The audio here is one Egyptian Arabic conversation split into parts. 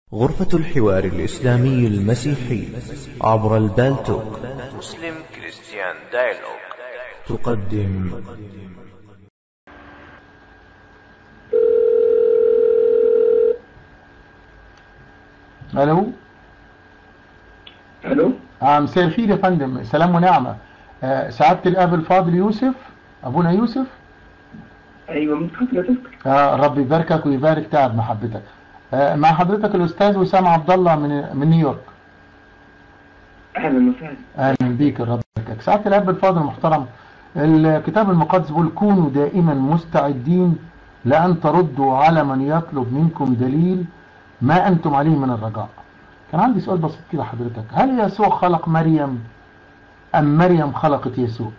غرفة الحوار الإسلامي المسيحي عبر البالتوك مسلم كريستيان دايلوج تقدم الو الو آه مساء الخير يا فندم سلام ونعمة آه سعادة الاب الفاضل يوسف ابونا يوسف ايوه من حضرتك آه رب يباركك ويبارك تعب محبتك آه مع حضرتك الاستاذ وسام عبد الله من من نيويورك اهلا وسهلا اهلا بيك رب يباركك سعادة الاب الفاضل المحترم الكتاب المقدس بيقول كونوا دائما مستعدين لان تردوا على من يطلب منكم دليل ما انتم عليه من الرجاء كان عندي سؤال بسيط كده حضرتك هل يسوع خلق مريم ام مريم خلقت يسوع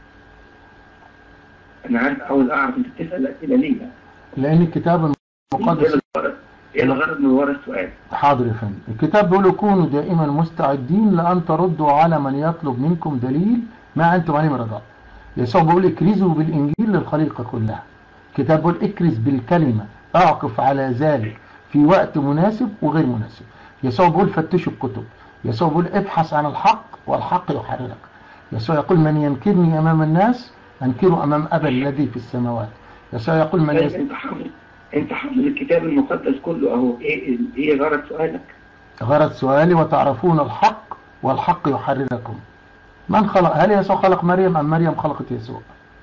انا عارف عاوز اعرف انت بتسال اسئله ليه يعني؟ لان الكتاب ايه المقدس الغرض ايه الغرض من ورا السؤال حاضر يا فندم الكتاب بيقول كونوا دائما مستعدين لأن تردوا على من يطلب منكم دليل ما أنتم عليه من رجاء يسوع بيقول اكرزوا بالإنجيل للخليقة كلها الكتاب بيقول اكرز بالكلمة اعكف على ذلك في وقت مناسب وغير مناسب يسوع بيقول فتشوا الكتب يسوع بيقول ابحث عن الحق والحق يحررك يسوع يقول من ينكرني أمام الناس أنكره أمام أبا الذي في السماوات يسوع يقول من طيب يس... انت حافظ انت حافظ الكتاب المقدس كله اهو ايه ايه غرض سؤالك غرض سؤالي وتعرفون الحق والحق يحرركم من خلق هل يسوع خلق مريم أم مريم خلقت يسوع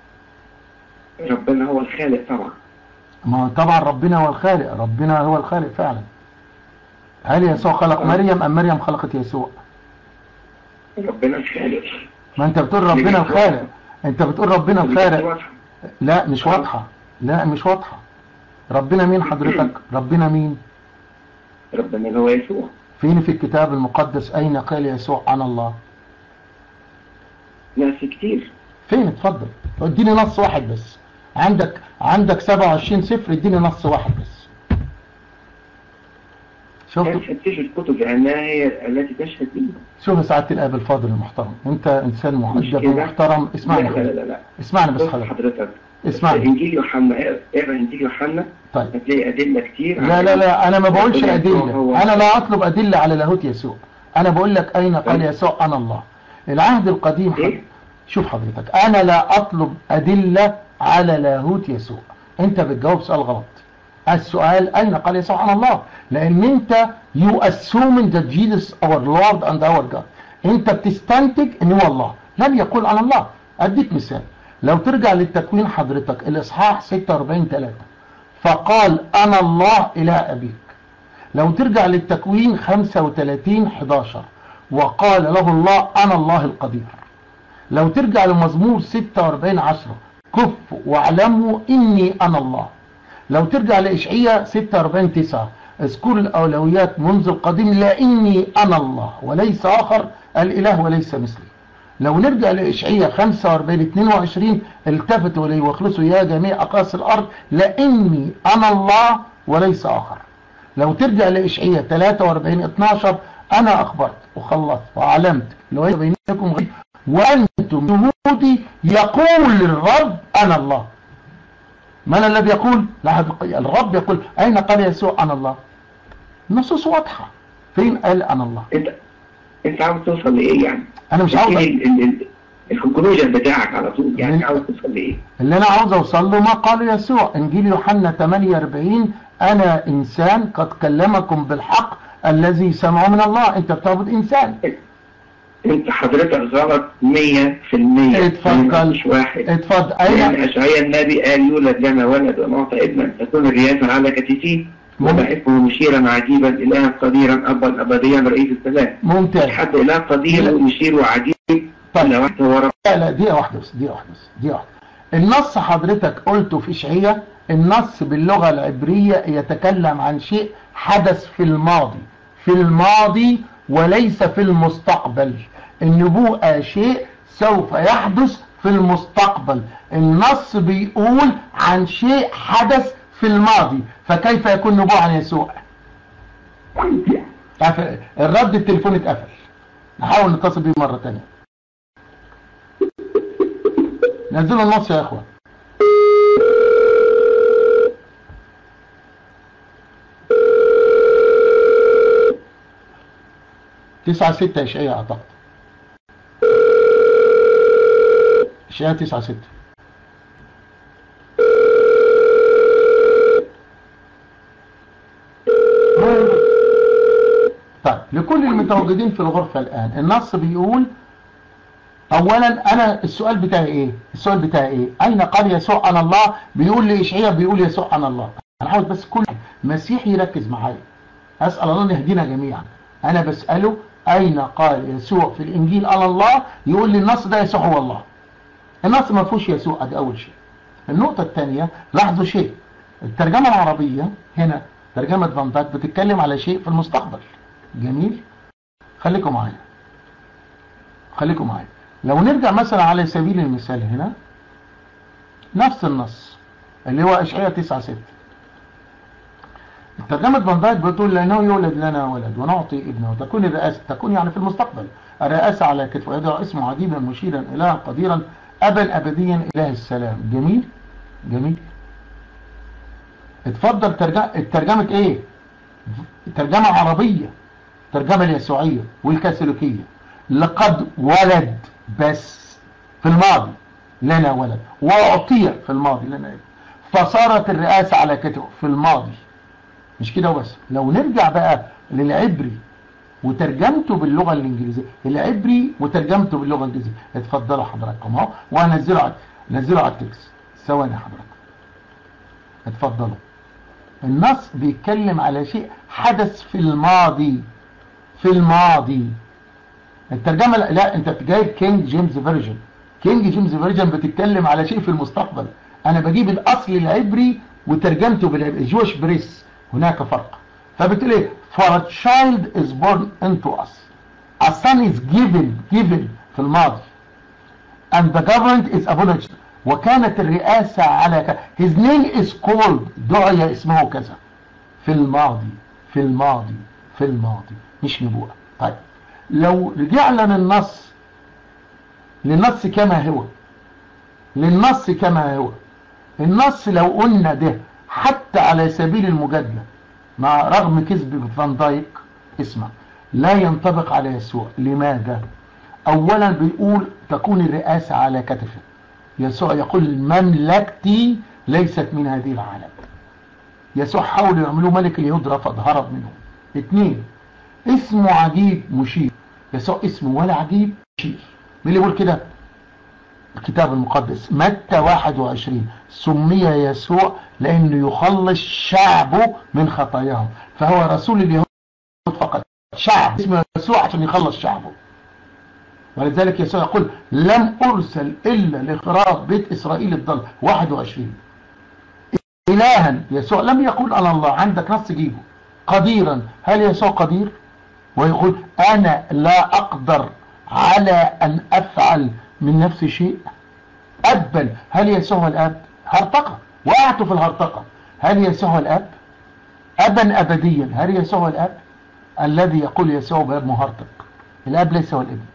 ربنا هو الخالق طبعا ما هو طبعا ربنا هو الخالق ربنا هو الخالق فعلا هل يسوع خلق مريم أم مريم خلقت يسوع ربنا الخالق ما انت بتقول ربنا الخالق انت بتقول ربنا الخالق واضحة. لا مش واضحة لا مش واضحة ربنا مين حضرتك ربنا مين ربنا اللي هو يسوع فين في الكتاب المقدس أين قال يسوع عن الله ناس كتير فين اتفضل اديني نص واحد بس عندك عندك 27 صفر اديني نص واحد بس شفت فتشوا الكتب لانها هي التي تشهد به شوف سعادة الاب الفاضل المحترم انت انسان مش مؤدب كده؟ ومحترم اسمعني لا لا حضرتك لا لا اسمعني بس بص حضرتك حضرتك اسمعني انجيل يوحنا اقرا انجيل يوحنا طيب هتلاقي ادله كتير لا لا لا انا ما بقولش ربنا ادله هو- انا لا اطلب ادله على لاهوت يسوع انا بقول لك اين قال طيب. يسوع انا الله العهد القديم حضرتك. إيه؟ شوف حضرتك انا لا اطلب ادله على لاهوت يسوع انت بتجاوب سؤال غلط السؤال اين قال يسوع عن الله لان انت you assuming that Jesus our Lord and our God انت بتستنتج ان هو الله لم يقول عن الله اديك مثال لو ترجع للتكوين حضرتك الاصحاح 46 3 فقال انا الله اله ابيك لو ترجع للتكوين 35 11 وقال له الله انا الله القدير لو ترجع لمزمور 46 10 كف واعلموا اني انا الله لو ترجع لإشعية 46 9 اذكر الأولويات منذ القديم لاني أنا الله وليس آخر الإله وليس مثلي لو نرجع لإشعية 45 22 التفتوا إلي واخلصوا يا جميع أقاصي الأرض لاني أنا الله وليس آخر لو ترجع لإشعية 43 12 أنا أخبرت وخلصت وعلمت لو بينكم غيب وأنتم شهودي يقول الرب أنا الله من الذي يقول لا أحد يقول- الرب يقول أين قال يسوع أنا الله النصوص واضحة فين قال أنا الله انت انت عاوز توصل لايه يعني أنا مش عاوز ال- ال- ال- الكونكلوجن بتاعك على طول من- يعني عاوز توصل لايه اللي أنا عاوز أوصل له ما قال يسوع إنجيل يوحنا 48 أنا إنسان قد كلمكم بالحق الذي سمعه من الله أنت بتعبد إنسان انت حضرتك غلط 100% اتفضل. مش واحد اتفضل لأن أين أشعياء النبي قال يولد لنا ولد ونعطى ابنا تكون الرياسة على كتفيه وبحبه مشيرا عجيبا إلها قديرا أبا أبديا رئيس السلام ممتاز حد إله قدير ومشير وعجيب طيب. إلا واحد هو رب لا لا دقيقة واحدة بس دقيقة واحدة بس دقيقة واحدة النص حضرتك قلته في إشعية النص باللغة العبرية يتكلم عن شيء حدث في الماضي في الماضي وليس في المستقبل النبوءة شيء سوف يحدث في المستقبل النص بيقول عن شيء حدث في الماضي فكيف يكون نبوء عن يسوع قفل. الرد التليفون اتقفل نحاول نتصل بيه مرة تانية نزلوا النص يا اخوة 9 6 إشعياء أعتقد إشعياء 9 6 طيب لكل المتواجدين في الغرفة الآن النص بيقول اولا انا السؤال بتاعي ايه السؤال بتاعي ايه اين قال يسوع عن الله بيقول لي اشعياء بيقول يسوع عن الله انا عاوز بس كل مسيحي يركز معايا اسال الله ان يهدينا جميعا انا بساله اين قال يسوع في الانجيل عن الله يقول لي النص ده يسوع هو الله النص ما فيهوش يسوع ده اول شيء النقطه الثانيه لاحظوا شيء الترجمه العربيه هنا ترجمه فان دايك بتتكلم على شيء في المستقبل جميل خليكم معايا خليكم معايا لو نرجع مثلا على سبيل المثال هنا نفس النص اللي هو اشعياء 9 6 ترجمة فان دايك بتقول لأنه يولد لنا ولد ونعطي ابنه وتكون الرئاسة تكون يعني في المستقبل الرئاسة على كتفه يدعو اسمه عديدا مشيرا إلها قديرا أبا أبديا إله السلام جميل جميل اتفضل ترجمة الترجمة ايه ترجمة عربية ترجمة اليسوعية والكاثوليكية لقد ولد بس في الماضي لنا ولد وأعطي في الماضي لنا ولد فصارت الرئاسة على كتفه في الماضي مش كده وبس لو نرجع بقى للعبري وترجمته باللغة الإنجليزية العبري وترجمته باللغة الإنجليزية اتفضلوا حضراتكم اهو وهنزله على نزله على التكست ثواني حضرتك اتفضلوا النص بيتكلم على شيء حدث في الماضي في الماضي الترجمة لا, لا انت جايب كينج جيمس فيرجن كينج جيمس فيرجن بتتكلم على شيء في المستقبل انا بجيب الاصل العبري وترجمته بالعبري جوش بريس هناك فرق فبتقول ايه for a child is born into us a son is given given في الماضي and the government is abolished وكانت الرئاسة على ك... his name is called دعي اسمه كذا في الماضي في الماضي في الماضي مش نبوءة طيب لو رجعنا للنص للنص كما هو للنص كما هو النص لو قلنا ده حتى على سبيل المجادلة مع رغم كذب فان دايك اسمع لا ينطبق على يسوع لماذا اولا بيقول تكون الرئاسة على كتفه يسوع يقول مملكتي ليست من هذه العالم يسوع حاولوا يعملوا ملك اليهود رفض هرب منهم اثنين اسمه عجيب مشير يسوع اسمه ولا عجيب مشير مين اللي يقول كده الكتاب المقدس متى 21 سمي يسوع لانه يخلص شعبه من خطاياهم فهو رسول اليهود فقط شعب اسمه يسوع عشان يخلص شعبه ولذلك يسوع يقول لم ارسل الا لخراب بيت اسرائيل الضال 21 الها يسوع لم يقول انا الله عندك نص جيبه قديرا هل يسوع قدير ويقول انا لا اقدر على ان افعل من نفسي شيء ابا هل يسوع الاب هرطقة وقعت في الهرطقة هل يسوع الاب ابا ابديا هل يسوع الاب الذي يقول يسوع باب مهرطق الاب ليس هو الابن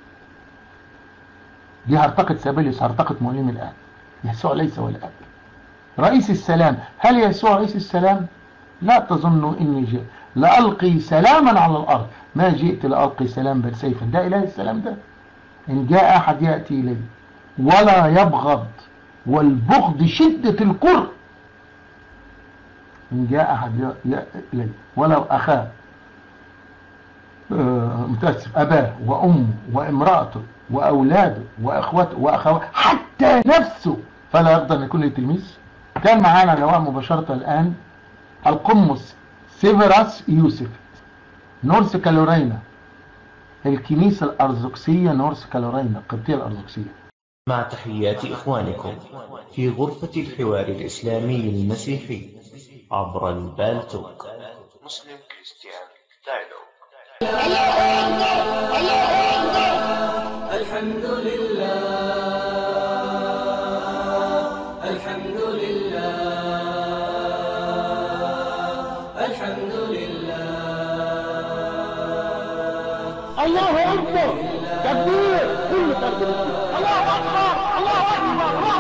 دي هرطقة سابليوس هرطقة مؤلم الاب يسوع ليس هو الاب رئيس السلام هل يسوع رئيس السلام لا تظنوا اني جئت لألقي سلاما على الأرض ما جئت لألقي سلام بل سيفا ده إله السلام ده إن جاء أحد يأتي إلي ولا يبغض والبغض شدة الكره إن جاء أحد يأتي إلي ولو أخاه متأسف أباه وأمه وامرأته وأولاده وأخوته وأخواته حتى نفسه فلا يقدر أن يكون له تلميذ كان معانا لواء مباشرة الآن القمص سيفراس يوسف نورث كالورينا الكنيسة الأرثوذكسية نورث كالورينا القبطية الأرثوذكسية مع تحيات إخوانكم في غرفة الحوار الإسلامي المسيحي عبر البالتوك مسلم كريستيان دايلوج الحمد لله الحمد لله الحمد لله الله أكبر تكبير كل تكبير الله أكبر الله أكبر الله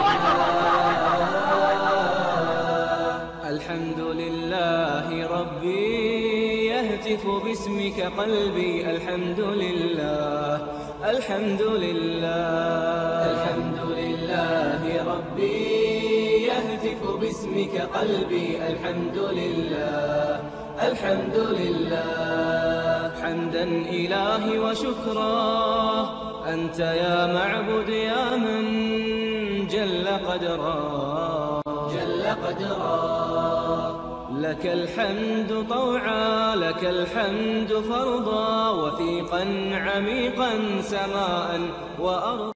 أكبر الحمد لله ربي يهدي يهتف باسمك قلبي الحمد لله الحمد لله الحمد لله ربي يهتف باسمك قلبي الحمد لله الحمد لله حمدا إلهي وشكرا أنت يا معبد يا من جل قدرا جل قدرا لك الحمد طوعا لك الحمد فرضا وثيقا عميقا سماء وأرضا